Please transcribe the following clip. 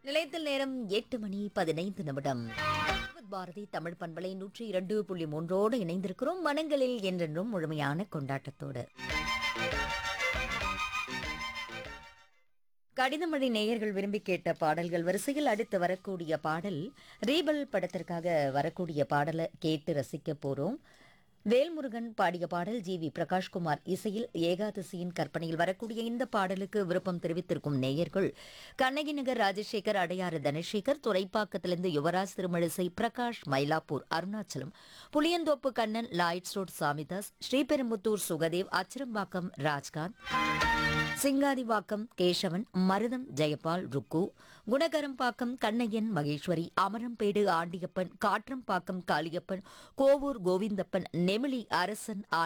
நிலையத்தில் நேரம் எட்டு மணி பதினைந்து நிமிடம் வித் பாரதி தமிழ் பண்பலை நூற்றி இரண்டு புள்ளி மூன்றோடு இணைந்திருக்கிறோம் மனங்களில் என்றென்றும் முழுமையான கொண்டாட்டத்தோடு கடிதமழை நேயர்கள் விரும்பி கேட்ட பாடல்கள் வரிசையில் அடுத்து வரக்கூடிய பாடல் ரீபல் படத்திற்காக வரக்கூடிய பாடலை கேட்டு ரசிக்க போறோம் வேல்முருகன் பாடிய பாடல் ஜி வி பிரகாஷ்குமார் இசையில் ஏகாதசியின் கற்பனையில் வரக்கூடிய இந்த பாடலுக்கு விருப்பம் தெரிவித்திருக்கும் நேயர்கள் கண்ணகி நகர் ராஜசேகர் அடையாறு தனசேகர் துறைப்பாக்கத்திலிருந்து யுவராஜ் திருமழிசை பிரகாஷ் மயிலாப்பூர் அருணாச்சலம் புளியந்தோப்பு கண்ணன் லாய்ட்ஸ் ரோட் சாமிதாஸ் ஸ்ரீபெரும்புத்தூர் சுகதேவ் அச்சிரம்பாக்கம் ராஜ்காந்த் சிங்காதிவாக்கம் கேசவன் மருதம் ஜெயபால் ருக்கு குணகரம்பாக்கம் கண்ணையன் மகேஸ்வரி அமரம்பேடு ஆண்டியப்பன் காற்றம்பாக்கம் காளியப்பன் கோவூர் கோவிந்தப்பன் நெமிலி அரசன்